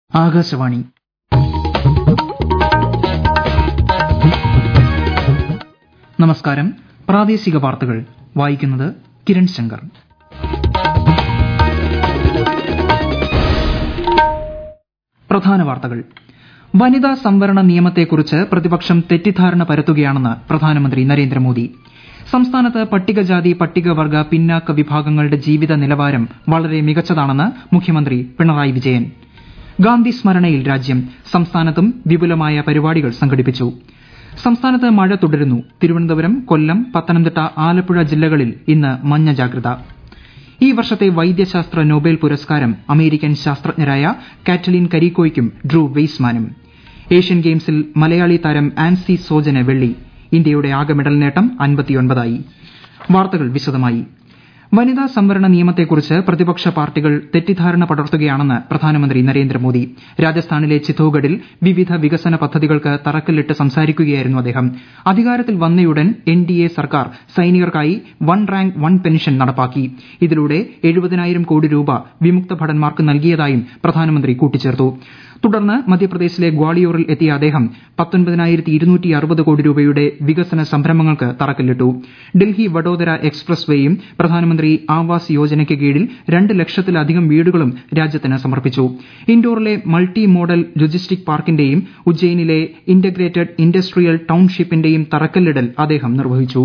ആകാശവാണി നമസ്കാരം പ്രാദേശിക വാർത്തകൾ വായിക്കുന്നത് കിരൺ ശങ്കർ പ്രധാന വാർത്തകൾ വനിതാ സംവരണ നിയമത്തെക്കുറിച്ച് പ്രതിപക്ഷം തെറ്റിദ്ധാരണ പരത്തുകയാണെന്ന് പ്രധാനമന്ത്രി നരേന്ദ്രമോദി സംസ്ഥാനത്ത് പട്ടികജാതി പട്ടികവർഗ പിന്നാക്ക വിഭാഗങ്ങളുടെ ജീവിത നിലവാരം വളരെ മികച്ചതാണെന്ന് മുഖ്യമന്ത്രി പിണറായി വിജയൻ ഗാന്ധി സ്മരണയിൽ രാജ്യം സംസ്ഥാനത്തും വിപുലമായ പരിപാടികൾ സംഘടിപ്പിച്ചു സംസ്ഥാനത്ത് മഴ തുടരുന്നു തിരുവനന്തപുരം കൊല്ലം പത്തനംതിട്ട ആലപ്പുഴ ജില്ലകളിൽ ഇന്ന് മഞ്ഞ ജാഗ്രത ഈ വർഷത്തെ വൈദ്യശാസ്ത്ര നൊബേൽ പുരസ്കാരം അമേരിക്കൻ ശാസ്ത്രജ്ഞരായ കാറ്റലിൻ കരീക്കോയ്ക്കും ഡ്രൂ വെയ്സ്മാനും ഏഷ്യൻ ഗെയിംസിൽ മലയാളി താരം ആൻസി സോജന് വെള്ളി ഇന്ത്യയുടെ ആകെ മെഡൽ നേട്ടം അൻപത്തിയൊൻപതായി വാർത്തകൾ വിശദമായി വനിതാ സംവരണ നിയമത്തെക്കുറിച്ച് പ്രതിപക്ഷ പാർട്ടികൾ തെറ്റിദ്ധാരണ പടർത്തുകയാണെന്ന് പ്രധാനമന്ത്രി നരേന്ദ്രമോദി രാജസ്ഥാനിലെ ചിത്തോഗഡിൽ വിവിധ വികസന പദ്ധതികൾക്ക് തറക്കല്ലിട്ട് സംസാരിക്കുകയായിരുന്നു അദ്ദേഹം അധികാരത്തിൽ വന്നയുടൻ എൻഡിഎ സർക്കാർ സൈനികർക്കായി വൺ റാങ്ക് വൺ പെൻഷൻ നടപ്പാക്കി ഇതിലൂടെ എഴുപതിനായിരം കോടി രൂപ വിമുക്ത ഭടന്മാർക്ക് നൽകിയതായും പ്രധാനമന്ത്രി കൂട്ടിച്ചേർത്തു തുടർന്ന് മധ്യപ്രദേശിലെ ഗ്വാളിയോറിൽ എത്തിയ അദ്ദേഹം കോടി രൂപയുടെ വികസന സംരംഭങ്ങൾക്ക് തറക്കല്ലിട്ടു ഡൽഹി വഡോദര എക്സ്പ്രസ് വേയും പ്രധാനമന്ത്രി ആവാസ് യോജനയ്ക്ക് കീഴിൽ രണ്ട് ലക്ഷത്തിലധികം വീടുകളും രാജ്യത്തിന് സമർപ്പിച്ചു ഇൻഡോറിലെ മൾട്ടി മോഡൽ ലോജിസ്റ്റിക് പാർക്കിന്റെയും ഉജ്ജയിനിലെ ഇന്റഗ്രേറ്റഡ് ഇൻഡസ്ട്രിയൽ ടൌൺഷിപ്പിന്റെയും തറക്കല്ലിടൽ അദ്ദേഹം നിർവഹിച്ചു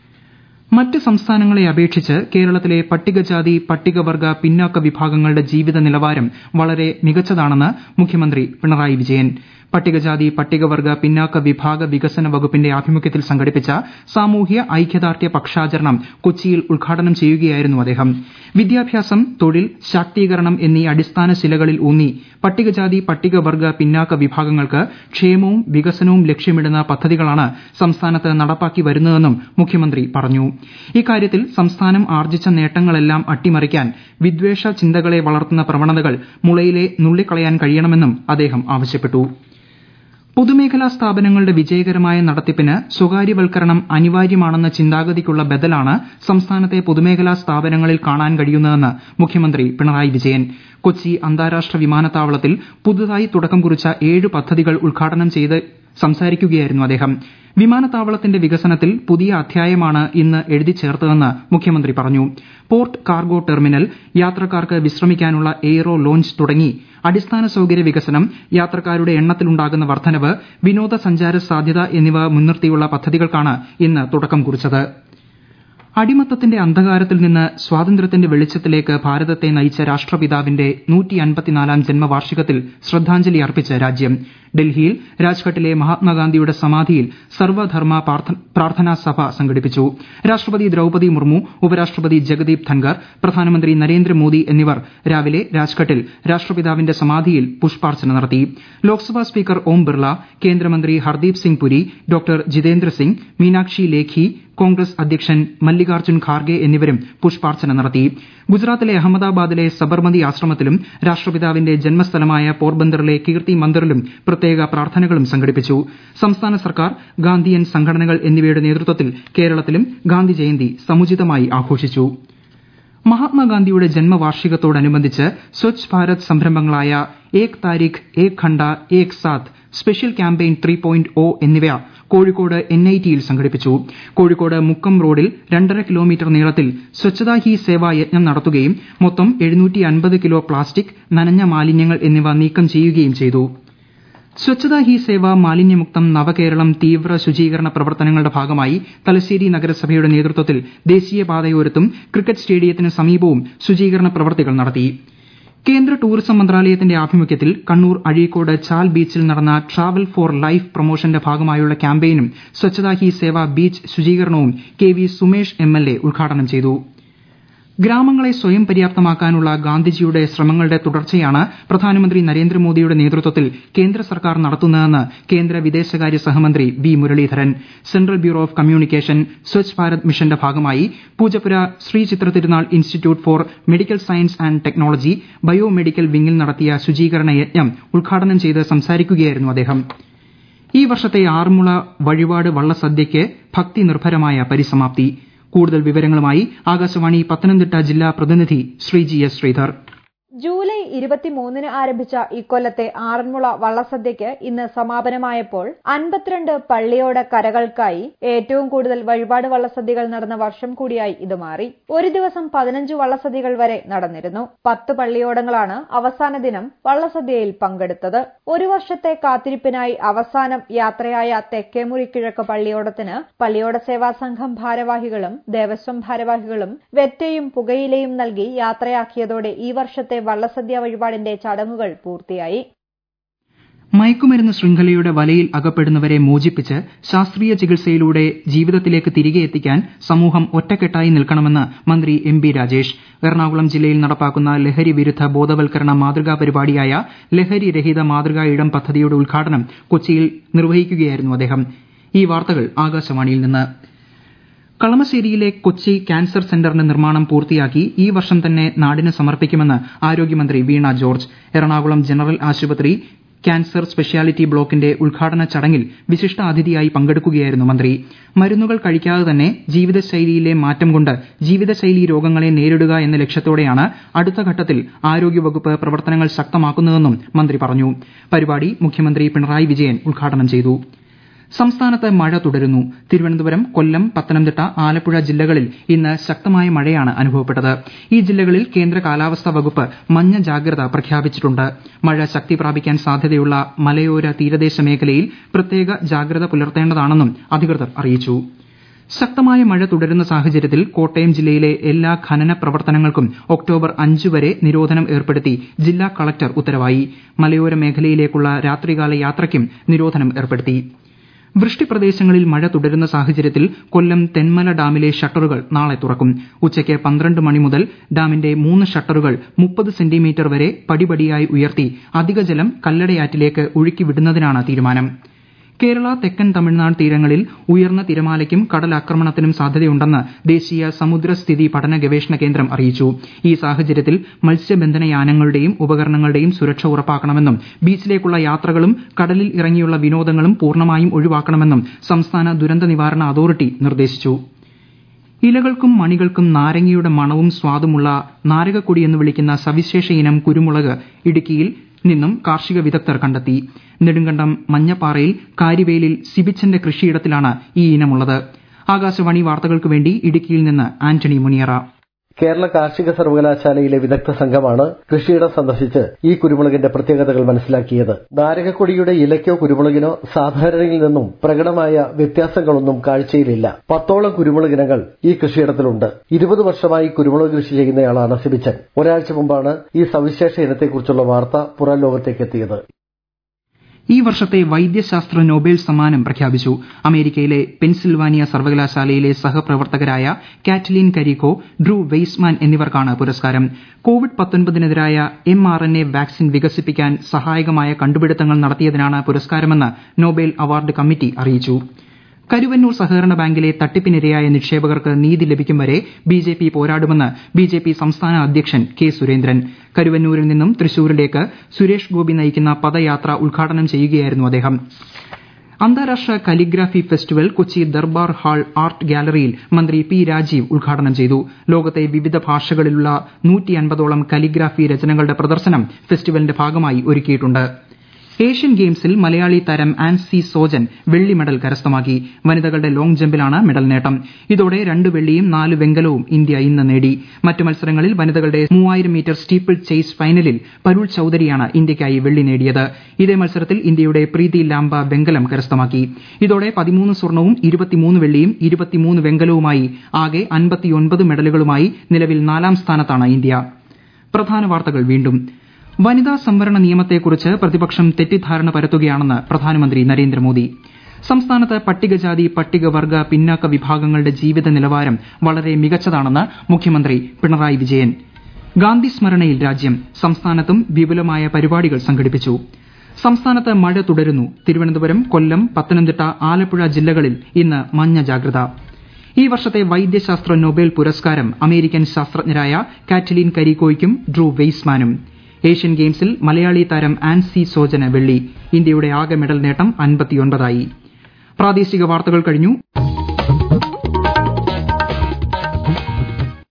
മറ്റ് സംസ്ഥാനങ്ങളെ അപേക്ഷിച്ച് കേരളത്തിലെ പട്ടികജാതി പട്ടികവർഗ പിന്നാക്ക വിഭാഗങ്ങളുടെ ജീവിത നിലവാരം വളരെ മികച്ചതാണെന്ന് മുഖ്യമന്ത്രി പിണറായി വിജയൻ പട്ടികജാതി പട്ടികവർഗ പിന്നാക്ക വിഭാഗ വികസന വകുപ്പിന്റെ ആഭിമുഖ്യത്തിൽ സംഘടിപ്പിച്ച സാമൂഹ്യ ഐക്യദാർഢ്യ പക്ഷാചരണം കൊച്ചിയിൽ ഉദ്ഘാടനം ചെയ്യുകയായിരുന്നു അദ്ദേഹം വിദ്യാഭ്യാസം തൊഴിൽ ശാക്തീകരണം എന്നീ അടിസ്ഥാന ശിലകളിൽ ഊന്നി പട്ടികജാതി പട്ടികവർഗ പിന്നാക്ക വിഭാഗങ്ങൾക്ക് ക്ഷേമവും വികസനവും ലക്ഷ്യമിടുന്ന പദ്ധതികളാണ് സംസ്ഥാനത്ത് നടപ്പാക്കി വരുന്നതെന്നും മുഖ്യമന്ത്രി പറഞ്ഞു ഇക്കാര്യത്തിൽ സംസ്ഥാനം ആർജിച്ച നേട്ടങ്ങളെല്ലാം അട്ടിമറിക്കാൻ വിദ്വേഷ ചിന്തകളെ വളർത്തുന്ന പ്രവണതകൾ മുളയിലെ നുള്ളിക്കളയാൻ കഴിയണമെന്നും അദ്ദേഹം ആവശ്യപ്പെട്ടു പൊതുമേഖലാ സ്ഥാപനങ്ങളുടെ വിജയകരമായ നടത്തിപ്പിന് സ്വകാര്യവൽക്കരണം അനിവാര്യമാണെന്ന ചിന്താഗതിക്കുള്ള ബദലാണ് സംസ്ഥാനത്തെ പൊതുമേഖലാ സ്ഥാപനങ്ങളിൽ കാണാൻ കഴിയുന്നതെന്ന് മുഖ്യമന്ത്രി പിണറായി വിജയൻ കൊച്ചി അന്താരാഷ്ട്ര വിമാനത്താവളത്തിൽ പുതുതായി തുടക്കം കുറിച്ച ഏഴ് പദ്ധതികൾ ഉദ്ഘാടനം ചെയ്ത് സംസാരിക്കുകയായിരുന്നു അദ്ദേഹം വിമാനത്താവളത്തിന്റെ വികസനത്തിൽ പുതിയ അധ്യായമാണ് ഇന്ന് എഴുതി ചേർത്തതെന്ന് മുഖ്യമന്ത്രി പറഞ്ഞു പോർട്ട് കാർഗോ ടെർമിനൽ യാത്രക്കാർക്ക് വിശ്രമിക്കാനുള്ള എയ്റോ ലോഞ്ച് തുടങ്ങി അടിസ്ഥാന സൌകര്യ വികസനം യാത്രക്കാരുടെ എണ്ണത്തിലുണ്ടാകുന്ന വർദ്ധനവ് വിനോദസഞ്ചാര സാധ്യത എന്നിവ മുൻനിർത്തിയുള്ള പദ്ധതികൾക്കാണ് ഇന്ന് തുടക്കം കുറിച്ചത് അടിമത്തത്തിന്റെ അന്ധകാരത്തിൽ നിന്ന് സ്വാതന്ത്ര്യത്തിന്റെ വെളിച്ചത്തിലേക്ക് ഭാരതത്തെ നയിച്ച രാഷ്ട്രപിതാവിന്റെ നൂറ്റിയൻപത്തിനാലാം ജന്മവാർഷികത്തിൽ ശ്രദ്ധാഞ്ജലി അർപ്പിച്ച് രാജ്യം ഡൽഹിയിൽ രാജ്ഘട്ടിലെ മഹാത്മാഗാന്ധിയുടെ സമാധിയിൽ സർവ്വധർമ്മ പ്രാർത്ഥനാ സഭ സംഘടിപ്പിച്ചു രാഷ്ട്രപതി ദ്രൌപദി മുർമു ഉപരാഷ്ട്രപതി ജഗദീപ് ധൻകർ പ്രധാനമന്ത്രി നരേന്ദ്രമോദി എന്നിവർ രാവിലെ രാജ്ഘട്ടിൽ രാഷ്ട്രപിതാവിന്റെ സമാധിയിൽ പുഷ്പാർച്ചന നടത്തി ലോക്സഭാ സ്പീക്കർ ഓം ബിർള കേന്ദ്രമന്ത്രി ഹർദീപ് സിംഗ് പുരി ഡോക്ടർ ജിതേന്ദ്ര സിംഗ് മീനാക്ഷി ലേഖി കോൺഗ്രസ് അധ്യക്ഷൻ മല്ലികാർജ്ജുൻ ഖാർഗെ എന്നിവരും പുഷ്പാർച്ചന നടത്തി ഗുജറാത്തിലെ അഹമ്മദാബാദിലെ സബർമതി ആശ്രമത്തിലും രാഷ്ട്രപിതാവിന്റെ ജന്മസ്ഥലമായ പോർബന്തറിലെ കീർത്തി മന്ദിറിലും പ്രത്യേക പ്രാർത്ഥനകളും സംഘടിപ്പിച്ചു സംസ്ഥാന സർക്കാർ ഗാന്ധിയൻ സംഘടനകൾ എന്നിവയുടെ നേതൃത്വത്തിൽ കേരളത്തിലും ഗാന്ധി ജയന്തി സമുചിതമായി ആഘോഷിച്ചു മഹാത്മാഗാന്ധിയുടെ ജന്മവാർഷികത്തോടനുബന്ധിച്ച് സ്വച്ഛ് ഭാരത് സംരംഭങ്ങളായ Ek Tarikh Ek Ghanta Ek Saath special campaign three point O എന്നിവ കോഴിക്കോട് എൻ ഐ ടിയിൽ സംഘടിപ്പിച്ചു കോഴിക്കോട് മുക്കം റോഡിൽ രണ്ടര കിലോമീറ്റർ നീളത്തിൽ സ്വച്ഛതാ ഹി സേവ യജ്ഞം നടത്തുകയും മൊത്തം കിലോ പ്ലാസ്റ്റിക് നനഞ്ഞ മാലിന്യങ്ങൾ എന്നിവ നീക്കം ചെയ്യുകയും ചെയ്തു സ്വച്ഛതാ ഹി സേവ മാലിന്യമുക്തം നവകേരളം തീവ്ര ശുചീകരണ പ്രവർത്തനങ്ങളുടെ ഭാഗമായി തലശ്ശേരി നഗരസഭയുടെ നേതൃത്വത്തിൽ ദേശീയപാതയോരത്തും ക്രിക്കറ്റ് സ്റ്റേഡിയത്തിന് സമീപവും ശുചീകരണ പ്രവർത്തികൾ നടത്തി കേന്ദ്ര ടൂറിസം മന്ത്രാലയത്തിന്റെ ആഭിമുഖ്യത്തിൽ കണ്ണൂർ അഴീക്കോട് ചാൽ ബീച്ചിൽ നടന്ന ട്രാവൽ ഫോർ ലൈഫ് പ്രൊമോഷന്റെ ഭാഗമായുള്ള ക്യാമ്പയിനും സ്വച്ഛതാ ഹി സേവ ബീച്ച് ശുചീകരണവും K V Sumesh M L A ഉദ്ഘാടനം ചെയ്തു ഗ്രാമങ്ങളെ സ്വയം പര്യാപ്തമാക്കാനുള്ള ഗാന്ധിജിയുടെ ശ്രമങ്ങളുടെ തുടർച്ചയാണ് പ്രധാനമന്ത്രി നരേന്ദ്രമോദിയുടെ നേതൃത്വത്തിൽ കേന്ദ്ര സർക്കാർ നടത്തുന്നതെന്ന് കേന്ദ്ര വിദേശകാര്യ സഹമന്ത്രി V Muraleedharan central bureau of communication Swachh Bharat മിഷന്റെ ഭാഗമായി Poojappura Sree Chitra Thirunal institute for medical science and technology bio medical വിംഗിൽ നടത്തിയ ശുചീകരണ യജ്ഞം ഉദ്ഘാടനം ചെയ്ത് സംസാരിക്കുകയായിരുന്നു അദ്ദേഹം ഈ വർഷത്തെ ആറന്മുള വഴിപാട് വള്ളസദ്യയ്ക്ക് ഭക്തി നിർഭരമായ പരിസമാപ്തി കൂടുതൽ വിവരങ്ങളുമായി ആകാശവാണി പത്തനംതിട്ട ജില്ലാ പ്രതിനിധി ശ്രീജി എസ് ശ്രീധർ ജൂലൈ ഇരുപത്തിമൂന്നിന് ആരംഭിച്ച ഇക്കൊല്ലത്തെ ആറന്മുള വള്ളസദ്യയ്ക്ക് ഇന്ന് സമാപനമായപ്പോൾ അൻപത്തിരണ്ട് പള്ളിയോട കരകൾക്കായി ഏറ്റവും കൂടുതൽ വഴിപാട് വള്ളസദ്യകൾ നടന്ന വർഷം കൂടിയായി ഇത് മാറി ഒരു ദിവസം പതിനഞ്ച് വള്ളസദ്യകൾ വരെ നടന്നിരുന്നു പത്ത് പള്ളിയോടങ്ങളാണ് അവസാന ദിനം വള്ളസദ്യയിൽ പങ്കെടുത്തത് ഒരു വർഷത്തെ കാത്തിരിപ്പിനായി അവസാനം യാത്രയായ തെക്കേമുറി കിഴക്ക് പള്ളിയോടത്തിന് പള്ളിയോട സേവാ സംഘം ഭാരവാഹികളും ദേവസ്വം ഭാരവാഹികളും വെറ്റയും പുകയിലയും നൽകി യാത്രയാക്കിയതോടെ ഈ വർഷത്തെ വള്ളസദ്യ വഴിപാടിന്റെ ചടങ്ങുകൾ പൂർത്തിയായി മയക്കുമരുന്ന് ശൃംഖലയുടെ വലയിൽ അകപ്പെടുന്നവരെ മോചിപ്പിച്ച് ശാസ്ത്രീയ ചികിത്സയിലൂടെ ജീവിതത്തിലേക്ക് തിരികെ എത്തിക്കാൻ സമൂഹം ഒറ്റക്കെട്ടായി നിൽക്കണമെന്ന് മന്ത്രി എം ബി രാജേഷ് എറണാകുളം ജില്ലയിൽ നടപ്പാക്കുന്ന ലഹരി വിരുദ്ധ ബോധവൽക്കരണ മാതൃകാ പരിപാടിയായ ലഹരി രഹിത മാതൃകാ ഇടം പദ്ധതിയുടെ ഉദ്ഘാടനം കൊച്ചിയിൽ നിർവഹിക്കുകയായിരുന്നു അദ്ദേഹം ഈ വാർത്തകൾ ആകാശവാണിയിൽ നിന്ന് കളമശ്ശേരിയിലെ കൊച്ചി ക്യാൻസർ സെന്ററിന്റെ നിർമ്മാണം പൂർത്തിയാക്കി ഈ വർഷം തന്നെ നാടിന് സമർപ്പിക്കുമെന്ന് ആരോഗ്യമന്ത്രി വീണ ജോർജ് എറണാകുളം ജനറൽ ആശുപത്രി ക്യാൻസർ സ്പെഷ്യാലിറ്റി ബ്ലോക്കിന്റെ ഉദ്ഘാടന ചടങ്ങിൽ വിശിഷ്ടാതിഥിയായി പങ്കെടുക്കുകയായിരുന്നു മന്ത്രി മരുന്നുകൾ കഴിക്കാതെ തന്നെ ജീവിതശൈലിയിലെ മാറ്റം കൊണ്ട് ജീവിതശൈലി രോഗങ്ങളെ നേരിടുക എന്ന ലക്ഷ്യത്തോടെയാണ് അടുത്ത ഘട്ടത്തിൽ ആരോഗ്യവകുപ്പ് പ്രവർത്തനങ്ങൾ ശക്തമാക്കുന്നതെന്നും മന്ത്രി പറഞ്ഞു പരിപാടി മുഖ്യമന്ത്രി പിണറായി വിജയൻ ഉദ്ഘാടനം ചെയ്തു സംസ്ഥാനത്ത് മഴ തുടരുന്നു തിരുവനന്തപുരം കൊല്ലം പത്തനംതിട്ട ആലപ്പുഴ ജില്ലകളിൽ ഇന്ന് ശക്തമായ മഴയാണ് അനുഭവപ്പെട്ടത് ഈ ജില്ലകളിൽ കേന്ദ്ര കാലാവസ്ഥാ വകുപ്പ് മഞ്ഞ ജാഗ്രത പ്രഖ്യാപിച്ചിട്ടുണ്ട് മഴ ശക്തി പ്രാപിക്കാൻ സാധ്യതയുള്ള മലയോര തീരദേശ മേഖലയിൽ പ്രത്യേക ജാഗ്രത പുലർത്തേണ്ടതാണെന്നും അധികൃതർ അറിയിച്ചു ശക്തമായ മഴ തുടരുന്ന സാഹചര്യത്തിൽ കോട്ടയം ജില്ലയിലെ എല്ലാ ഖനന പ്രവർത്തനങ്ങൾക്കും ഒക്ടോബർ അഞ്ച് വരെ നിരോധനം ഏർപ്പെടുത്തി ജില്ലാ കളക്ടർ ഉത്തരവായി മലയോര മേഖലയിലേക്കുള്ള രാത്രികാല യാത്രയ്ക്കും നിരോധനം ഏർപ്പെടുത്തി വൃഷ്ടി പ്രദേശങ്ങളിൽ മഴ തുടരുന്ന സാഹചര്യത്തിൽ കൊല്ലം തെന്മല ഡാമിലെ ഷട്ടറുകൾ നാളെ തുറക്കും ഉച്ചയ്ക്ക് പന്ത്രണ്ട് മണി മുതൽ ഡാമിന്റെ മൂന്ന് ഷട്ടറുകൾ മുപ്പത് സെന്റിമീറ്റർ വരെ പടിപടിയായി ഉയർത്തി അധിക ജലം കല്ലടയാറ്റിലേക്ക് ഒഴുക്കിവിടുന്നതിനാണ് തീരുമാനം കേരള തെക്കൻ തമിഴ്നാട് തീരങ്ങളിൽ ഉയർന്ന തിരമാലയ്ക്കും കടലാക്രമണത്തിനും സാധ്യതയുണ്ടെന്ന് ദേശീയ സമുദ്രസ്ഥിതി പഠന ഗവേഷണ കേന്ദ്രം അറിയിച്ചു ഈ സാഹചര്യത്തിൽ മത്സ്യബന്ധന യാനങ്ങളുടെയും ഉപകരണങ്ങളുടെയും സുരക്ഷ ഉറപ്പാക്കണമെന്നും ബീച്ചിലേക്കുള്ള യാത്രകളും കടലിൽ ഇറങ്ങിയുള്ള വിനോദങ്ങളും പൂർണ്ണമായും ഒഴിവാക്കണമെന്നും സംസ്ഥാന ദുരന്ത നിവാരണ അതോറിറ്റി നിർദ്ദേശിച്ചു ഇലകൾക്കും മണികൾക്കും നാരങ്ങയുടെ മണവും സ്വാദുമുള്ള നാരകക്കൊടി എന്ന് വിളിക്കുന്ന സവിശേഷ ഇനം കുരുമുളക് ഇടുക്കിയിൽ നിന്നും കാർഷിക വിദഗ്ധർ കണ്ടെത്തി നെടുങ്കണ്ടം മഞ്ഞപ്പാറയിൽ കാരിവേലിൽ സിബിച്ചന്റെ കൃഷിയിടത്തിലാണ് ഈ ഇനമുള്ളത് ആകാശവാണി വാർത്തകൾക്ക് വേണ്ടി ഇടുക്കിയിൽ നിന്ന് ആന്റണി മുനിയറ കേരള കാർഷിക സർവകലാശാലയിലെ വിദഗ്ധ സംഘമാണ് കൃഷിയിടം സന്ദർശിച്ച് ഈ കുരുമുളകിന്റെ പ്രത്യേകതകൾ മനസ്സിലാക്കിയത് നാരകക്കൊടിയുടെ ഇലയ്ക്കോ കുരുമുളകിനോ സാധാരണയിൽ നിന്നും പ്രകടമായ വ്യത്യാസങ്ങളൊന്നും കാഴ്ചയിലില്ല പത്തോളം കുരുമുളകിനങ്ങൾ ഈ കൃഷിയിടത്തിലുണ്ട് ഇരുപത് വർഷമായി കുരുമുളക് കൃഷി ചെയ്യുന്നയാളാണ് സിബിച്ചൻ ഒരാഴ്ച മുമ്പാണ് ഈ സവിശേഷ ഇനത്തെക്കുറിച്ചുള്ള വാർത്ത പുറം ലോകത്തേക്ക് എത്തിയത് ഈ വർഷത്തെ വൈദ്യശാസ്ത്ര നൊബേൽ സമ്മാനം പ്രഖ്യാപിച്ചു അമേരിക്കയിലെ പെൻസിൽവാനിയ സർവകലാശാലയിലെ സഹപ്രവർത്തകരായ കാറ്റലീൻ കരീക്കോ ഡ്രൂ വെയ്സ്മാൻ എന്നിവർക്കാണ് പുരസ്കാരം കോവിഡ് പത്തൊൻപതിനെതിരായ M R N A vaccine വികസിപ്പിക്കാൻ സഹായകമായ കണ്ടുപിടുത്തങ്ങൾ നടത്തിയതിനാണ് പുരസ്കാരമെന്ന് നൊബേൽ അവാർഡ് കമ്മിറ്റി അറിയിച്ചു കരുവന്നൂർ സഹകരണ ബാങ്കിലെ തട്ടിപ്പിനിരയായ നിക്ഷേപകർക്ക് നീതി ലഭിക്കും വരെ ബിജെപി പോരാടുമെന്ന് ബിജെപി സംസ്ഥാന അധ്യക്ഷൻ കെ സുരേന്ദ്രൻ കരുവന്നൂരിൽ നിന്നും തൃശൂരിലേക്ക് സുരേഷ് ഗോപി നയിക്കുന്ന പദയാത്ര ഉദ്ഘാടനം ചെയ്യുകയായിരുന്നു അദ്ദേഹം അന്താരാഷ്ട്ര calligraphy festival Kochi Durbar hall art ഗാലറിയിൽ മന്ത്രി പി രാജീവ് ഉദ്ഘാടനം ചെയ്തു ലോകത്തെ വിവിധ ഭാഷകളിലുള്ള നൂറ്റിയൻപതോളം കലിഗ്രാഫി രചനകളുടെ പ്രദർശനം ഫെസ്റ്റിവലിന്റെ ഭാഗമായി ഒരുക്കിയിട്ടുണ്ട് ഏഷ്യൻ ഗെയിംസിൽ മലയാളി താരം ആൻസി സോജൻ വെള്ളി മെഡൽ കരസ്ഥമാക്കി വനിതകളുടെ ലോങ് ജമ്പിലാണ് മെഡൽ നേട്ടം ഇതോടെ രണ്ട് വെള്ളിയും നാല് വെങ്കലവും ഇന്ത്യ ഇന്ന് നേടി മറ്റ് മത്സരങ്ങളിൽ വനിതകളുടെ മൂവായിരം മീറ്റർ സ്റ്റീപ്പിൾ ചേസ് ഫൈനലിൽ പരുൾ ചൌധരിയാണ് ഇന്ത്യയ്ക്കായി വെള്ളി നേടിയത് ഇതേ മത്സരത്തിൽ ഇന്ത്യയുടെ പ്രീതി ലാംബ വെങ്കലം കരസ്ഥമാക്കി ഇതോടെ പതിമൂന്ന് സ്വർണവും ഇരുപത്തിമൂന്ന് വെള്ളിയും ഇരുപത്തിമൂന്ന് വെങ്കലവുമായി ആകെ അൻപത്തിയൊൻപത് മെഡലുകളുമായി നിലവിൽ നാലാം സ്ഥാനത്താണ് ഇന്ത്യ പ്രധാന വാർത്തകൾ വീണ്ടും വനിതാ സംവരണ നിയമത്തെക്കുറിച്ച് പ്രതിപക്ഷം തെറ്റിദ്ധാരണ പരത്തുകയാണെന്ന് പ്രധാനമന്ത്രി നരേന്ദ്രമോദി സംസ്ഥാനത്ത് പട്ടികജാതി പട്ടികവർഗ പിന്നാക്ക വിഭാഗങ്ങളുടെ ജീവിത നിലവാരം വളരെ മികച്ചതാണെന്ന് മുഖ്യമന്ത്രി പിണറായി വിജയൻ ഗാന്ധി സ്മരണയിൽ രാജ്യം സംസ്ഥാനത്തും വിപുലമായ പരിപാടികൾ സംഘടിപ്പിച്ചു സംസ്ഥാനത്ത് മഴ തുടരുന്നു തിരുവനന്തപുരം കൊല്ലം പത്തനംതിട്ട ആലപ്പുഴ ജില്ലകളിൽ ഇന്ന് മഞ്ഞ ജാഗ്രത ഈ വർഷത്തെ വൈദ്യശാസ്ത്ര നൊബേൽ പുരസ്കാരം അമേരിക്കൻ ശാസ്ത്രജ്ഞരായ കാറ്റലീൻ കരീക്കോയ്ക്കും ഡ്രൂ വെയ്സ്മാനും ഏഷ്യൻ ഗെയിംസിൽ മലയാളി താരം ആൻസി സോജന് വെള്ളി ഇന്ത്യയുടെ ആകെ മെഡൽ നേട്ടം അൻപത്തിയൊൻപതായി പ്രാദേശിക വാർത്തകൾ കഴിഞ്ഞു